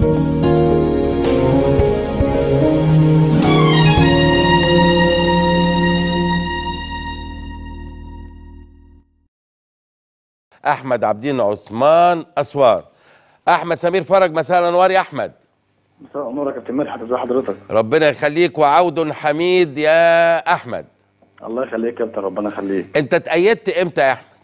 احمد عبدين عثمان اسوار احمد سمير فرج مساء الانوار يا احمد مساء النور يا كابتن مدحت ازي حضرتك ربنا يخليك وعود حميد يا احمد الله يخليك يا كابتن ربنا يخليك انت اتأيدت امتى يا احمد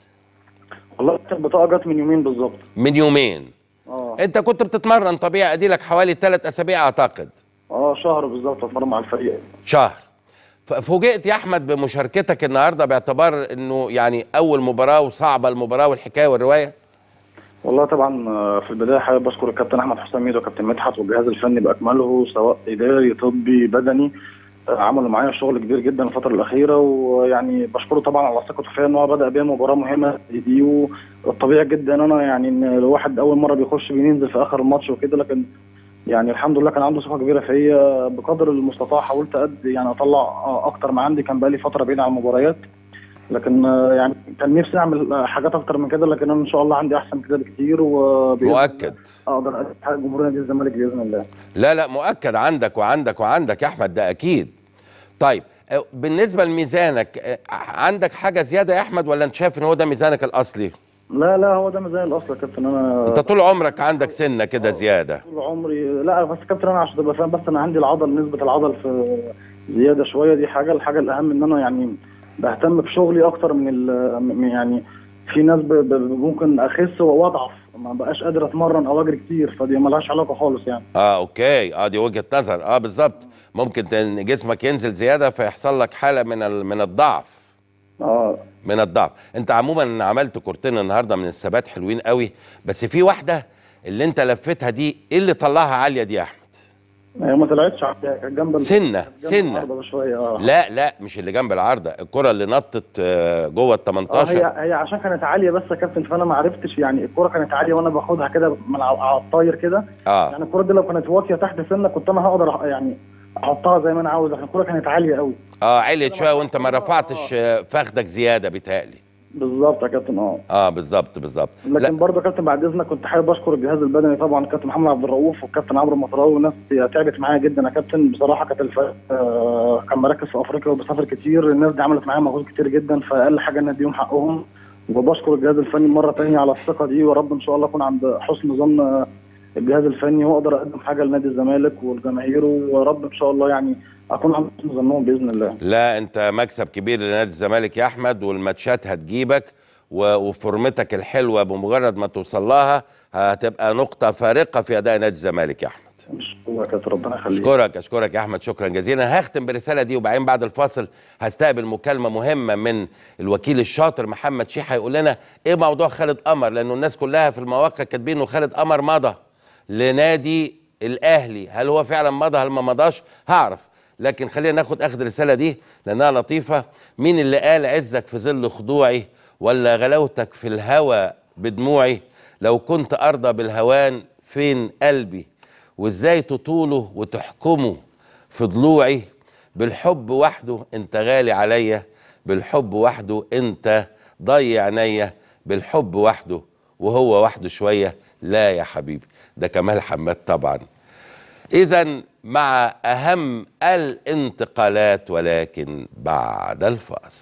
والله البطاقه جت من يومين بالظبط من يومين اه انت كنت بتتمرن طبيعي اديلك حوالي ثلاث اسابيع اعتقد اه شهر بالظبط اتمرن مع الفريق شهر ف- فوجئت يا احمد بمشاركتك النهارده باعتبار انه يعني اول مباراه وصعبه المباراه والحكايه والروايه والله طبعا آه، في البدايه حابب اشكر الكابتن احمد حسام ميدو وكابتن مدحت والجهاز الفني باكمله سواء اداري طبي بدني آه، عملوا معايا شغل كبير جدا الفتره الاخيره ويعني بشكره طبعا على ثقته فيا ان هو بدا بيا مباراه مهمه زي دي والطبيعي جدا انا يعني ان الواحد اول مره بيخش بينزل في اخر الماتش وكده لكن يعني الحمد لله كان عنده ثقه كبيره فيا بقدر المستطاع حاولت قد يعني اطلع آه، اكتر ما عندي كان بقالي فتره بعيد عن المباريات لكن آه، يعني كان نفسي اعمل آه، حاجات اكتر من كده لكن انا ان شاء الله عندي احسن من كده بكتير وبإذن الله مؤكد اقدر اقدم حاجه جمهور نادي الزمالك باذن الله لا لا مؤكد عندك وعندك وعندك يا احمد ده اكيد طيب اه، بالنسبه لميزانك اه، عندك حاجه زياده يا احمد ولا انت شايف ان هو ده ميزانك الاصلي لا لا هو ده ميزان الاصل يا كابتن انا انت طول عمرك عندك سنه كده زياده طول عمري لا بس كابتن انا عشان تبقى فاهم بس انا عندي العضل نسبه العضل في زياده شويه دي حاجه الحاجه الاهم ان انا يعني بهتم بشغلي اكتر من ال من- يعني في ناس ب- ب- ممكن اخس واضعف ما بقاش قادر اتمرن او اجري كتير فدي ملهاش علاقه خالص يعني اه اوكي اه دي وجهه نظر اه بالظبط ممكن تن- جسمك ينزل زياده فيحصل لك حاله من ال- من الضعف اه من الضعف انت عموما عملت كورتين النهارده من الثبات حلوين قوي بس في واحده اللي انت لفتها دي ايه اللي طلعها عاليه دي يا احمد هي ما طلعتش على- كانت جنب ال- سنه جنب سنه العارضة بشويه اه لا لا مش اللي جنب العارضه الكره اللي نطت آه، جوه ال اه 18 هي هي عشان كانت عاليه بس يا كابتن فانا ما عرفتش يعني الكوره كانت عاليه وانا باخدها كده من على على الطاير كده اه يعني الكوره دي لو كانت واطيه تحت سنه كنت انا هقدر أح- يعني احطها زي ما انا عاوز لكن الكوره كانت عاليه قوي اه عليت شويه وانت ما رفعتش آه، فخدك زياده بيتهيألي بالظبط يا كابتن اه اه بالظبط بالظبط لكن لا برضه يا كابتن بعد اذنك كنت حابب اشكر الجهاز البدني طبعا الكابتن محمد عبد الرؤوف والكابتن عمرو المطراوي والناس دي تعبت معايا جدا يا كابتن بصراحه كانت الفريق آه كان مركز في افريقيا وبسافر كتير الناس دي عملت معايا مجهود كتير جدا فاقل حاجه ان اديهم حقهم وبشكر الجهاز الفني مره تانية على الثقه دي ورب ان شاء الله اكون عند حسن ظن آه، الجهاز الفني واقدر اقدم حاجه لنادي الزمالك والجماهير ورب ان شاء الله يعني اكون عند حسن ظنهم باذن الله لا انت مكسب كبير لنادي الزمالك يا احمد والماتشات هتجيبك و- وفورمتك الحلوه بمجرد ما توصل لها هتبقى نقطه فارقه في اداء نادي الزمالك يا احمد ان شاء الله يا كابتن ربنا يخليك اشكرك اشكرك يا احمد شكرا جزيلا هختم بالرساله دي وبعدين بعد الفاصل هستقبل مكالمه مهمه من الوكيل الشاطر محمد شيحه يقول لنا ايه موضوع خالد قمر لانه الناس كلها في المواقع كاتبين انه خالد قمر مضى لنادي الاهلي هل هو فعلا مضى هل ما مضاش هعرف لكن خلينا ناخد اخد الرساله دي لانها لطيفه مين اللي قال عزك في ظل خضوعي ولا غلاوتك في الهوى بدموعي لو كنت ارضى بالهوان فين قلبي وازاي تطوله وتحكمه في ضلوعي بالحب وحده انت غالي عليا بالحب وحده انت ضيع عينيا بالحب وحده وهو وحده شويه لا يا حبيبي ده كمال حماد طبعا اذا مع اهم الانتقالات ولكن بعد الفاصل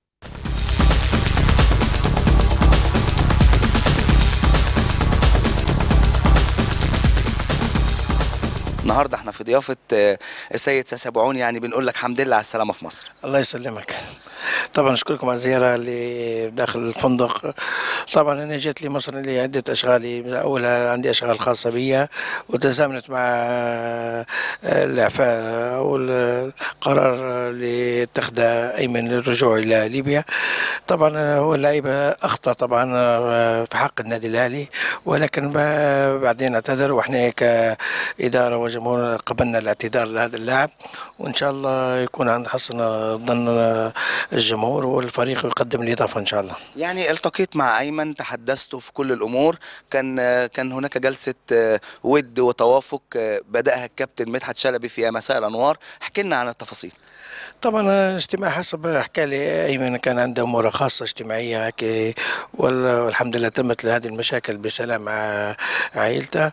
النهارده احنا في ضيافه آه، السيد ساسي ابو عون يعني بنقول لك حمد لله على السلامه في مصر الله يسلمك طبعا اشكركم على الزياره اللي داخل الفندق طبعا انا جيت لمصر لي عده اشغالي اولها عندي اشغال خاصه بي وتزامنت مع آه، الاعفاء او القرار اللي اتخذه ايمن للرجوع الى ليبيا طبعا هو اللعيبه اخطا طبعا آه، في حق النادي الاهلي ولكن ب- بعدين اعتذر واحنا كاداره وجمهور قبلنا الاعتذار لهذا اللاعب وان شاء الله يكون عند حسن ظن الجمهور الجمهور والفريق يقدم الاضافه ان شاء الله يعني التقيت مع ايمن تحدثتوا في كل الامور كان آه، كان هناك جلسه آه، ود وتوافق آه، بداها الكابتن مدحت شلبي في مساء الانوار احكي لنا عن التفاصيل طبعا اجتماع حسب حكى لي ايمن كان عنده امور خاصه اجتماعيه هيك وال- والحمد لله تمت هذه المشاكل بسلام مع عائلته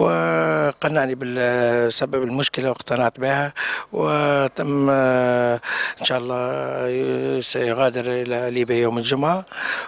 وقنعني بسبب المشكله واقتنعت بها وتم آه، ان شاء الله سيغادر الى ليبيا يوم الجمعه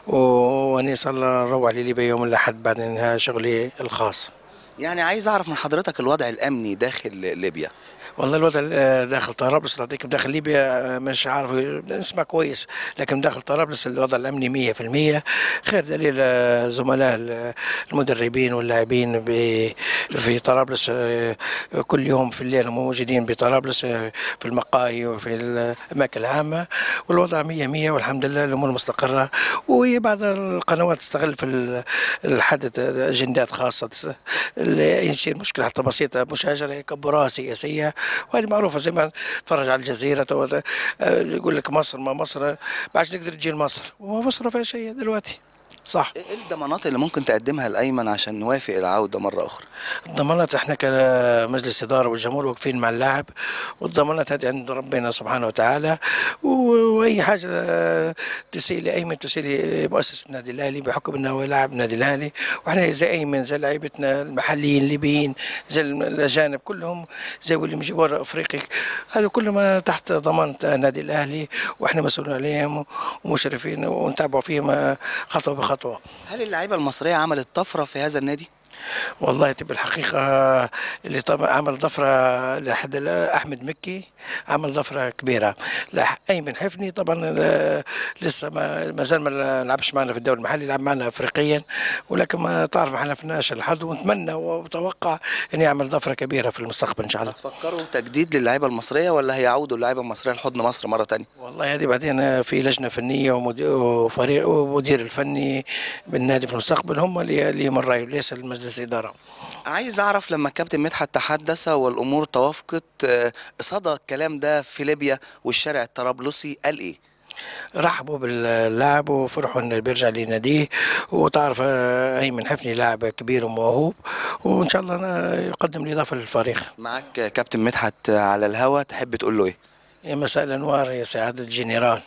واني صار نروح لليبيا يوم الاحد بعد انهاء شغلي الخاص يعني عايز اعرف من حضرتك الوضع الامني داخل ليبيا والله الوضع آه، داخل طرابلس نعطيك داخل ليبيا آه، مش عارف نسمع كويس لكن داخل طرابلس الوضع الامني 100% خير دليل آه، زملاء ال- المدربين واللاعبين ب- في طرابلس آه، كل يوم في الليل هم موجودين بطرابلس آه، في المقاهي وفي الاماكن العامه والوضع 100 100 والحمد لله الامور مستقره وهي بعض القنوات تستغل في ال- الحدث اجندات خاصه تس- اللي يصير مشكله حتى بسيطه مشاجره يكبروها سياسيه وهذه معروفه زي ما تفرج على الجزيره تو آه، يقول لك مصر ما مصر ما عادش نقدر تجي لمصر وما مصر فيها شيء دلوقتي صح ايه الضمانات اللي ممكن تقدمها لايمن عشان نوافق العوده مره اخرى الضمانات احنا كمجلس اداره والجمهور واقفين مع اللاعب والضمانات هذه عند ربنا سبحانه وتعالى و- واي حاجه آه، تسيء لايمن تسيء لمؤسسه النادي الاهلي بحكم انه هو لاعب النادي الاهلي واحنا زي ايمن زي لعيبتنا المحليين الليبيين زي الاجانب كلهم زي واللي من جوا افريقيا هذا كله ما تحت ضمانه النادي الاهلي واحنا مسؤولين عليهم ومشرفين ونتابعوا فيهم خطوه بخطوه هل اللعيبه المصريه عملت طفره في هذا النادي والله تبقى الحقيقة اللي طبعا عمل ضفرة لحد الآن أحمد مكي عمل ضفرة كبيرة لح- أيمن حفني طبعا ل- لسه ما ما زال ما لعبش معنا في الدوري المحلي لعب معنا أفريقيا ولكن ما تعرف ما حلفناش الحظ ونتمنى وأتوقع أن يعمل ضفرة كبيرة في المستقبل إن شاء الله تفكروا تجديد للعيبه المصريه ولا هيعودوا اللعيبه المصريه لحضن مصر مره تانية والله هذه بعدين في لجنة فنية ومدير وفريق ومدير الفني بالنادي في المستقبل هم اللي اللي من رأيه ليس المجلس الإدارة عايز اعرف لما الكابتن مدحت تحدث والامور توافقت آه، صدى الكلام ده في ليبيا والشارع الطرابلسي قال ايه رحبوا باللاعب وفرحوا انه بيرجع لناديه وتعرف آه، ايمن حفني لاعب كبير وموهوب وان شاء الله أنا يقدم الاضافه للفريق معاك كابتن مدحت على الهوا تحب تقول له ايه يا مساء الانوار يا سعاده الجنرال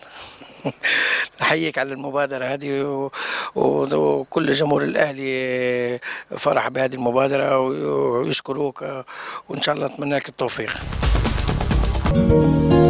نحييك على المبادرة هذه و- و- وكل جمهور الأهلي فرح بهذه المبادرة ويشكروك وإن شاء الله نتمنى لك التوفيق